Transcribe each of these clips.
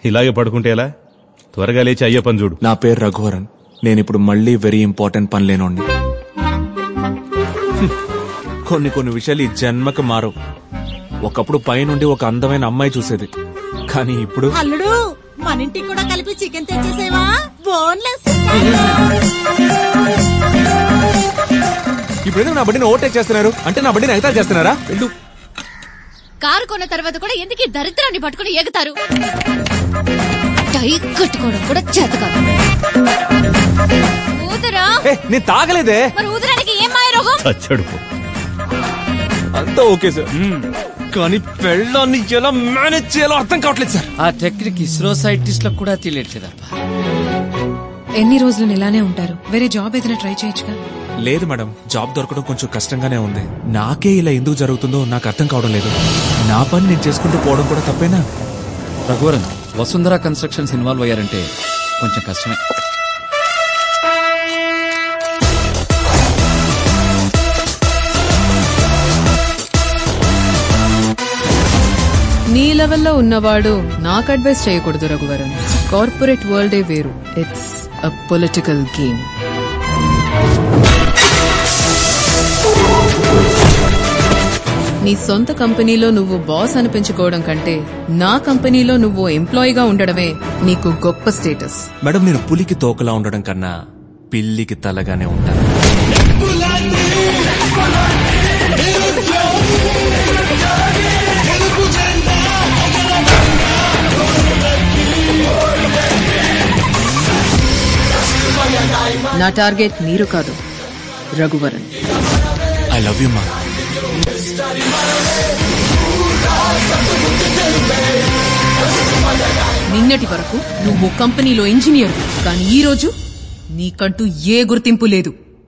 ఇలాగే పడుకుంటే ఎలా త్వరగా లేచి అయ్యే పని చూడు నా పేరు రఘువరన్ నేను ఇప్పుడు మళ్ళీ వెరీ ఇంపార్టెంట్ పని లేనోండి కొన్ని కొన్ని విషయాలు ఈ జన్మకి మారవు ఒకప్పుడు పైనుండి ఒక అందమైన అమ్మాయి చూసేది కానీ ఇప్పుడు అల్లుడు మన ఇంటికి కూడా కలిపి చికెన్ తెచ్చేసేవా బోన్లెస్ ఇప్పుడు ఎందుకు నా బడిని ఓవర్టేక్ చేస్తున్నారు అంటే నా బడిని ఎగతాలు చేస్తున్నారా వెళ్ళు కారు కొన్న తర్వాత కూడా ఎందుకు ఈ దరిద్రాన్ని పట్టుకుని ఎగుతారు టై కట్టుకోవడం కూడా చేత కాదు ఊదరా ఏ నేను తాగలేదే మరి ఊదరానికి ఏం మాయ రోగం చచ్చడు పో. అంతా ఓకే సార్ కానీ పెళ్ళాన్ని ఎలా మేనేజ్ చేయాలో అర్థం కావట్లేదు సార్ ఆ టెక్నిక్ ఇస్రో సైంటిస్ట్ లకు కూడా తెలియట్లేదప్పా ఎన్ని రోజులు ఇలానే ఉంటారు వేరే జాబ్ ఏదైనా ట్రై చేయొచ్చుగా లేదు మేడం జాబ్ దొరకడం కొంచెం కష్టంగానే ఉంది నాకే ఇలా ఎందుకు జరుగుతుందో నాకు అర్థం కావడం లేదు నా పని నేను చేసుకుంటూ పోవడం కూడా తప్పేనా రఘువరన్ వసుంధర కన్స్ట్రక్షన్స్ ఇన్వాల్వ్ అయ్యారంటే కొంచెం కష్టమే నీ లెవెల్లో ఉన్నవాడు నాకు అడ్వైస్ చేయకూడదు రఘువరన్ కార్పొరేట్ వరల్డే వేరు ఇట్స్ అ పొలిటికల్ గేమ్ నీ సొంత కంపెనీలో నువ్వు బాస్ అనిపించుకోవడం కంటే నా కంపెనీలో నువ్వు ఎంప్లాయీగా ఉండడమే నీకు గొప్ప స్టేటస్ మేడం నేను పులికి తోకలా ఉండడం కన్నా పిల్లికి తలగానే ఉంటాను నా టార్గెట్ మీరు కాదు రఘువరన్ ఐ లవ్ యూ మా నిన్నటి వరకు నువ్వు కంపెనీలో ఇంజనీర్ కానీ ఈ రోజు నీకంటూ ఏ గుర్తింపు లేదు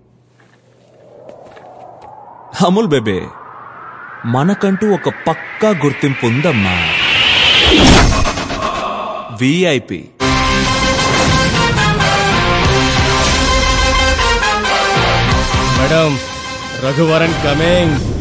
అమూల్ బేబే మనకంటూ ఒక పక్కా గుర్తింపు ఉందమ్మా విఐపి మేడం రఘువరన్ కమింగ్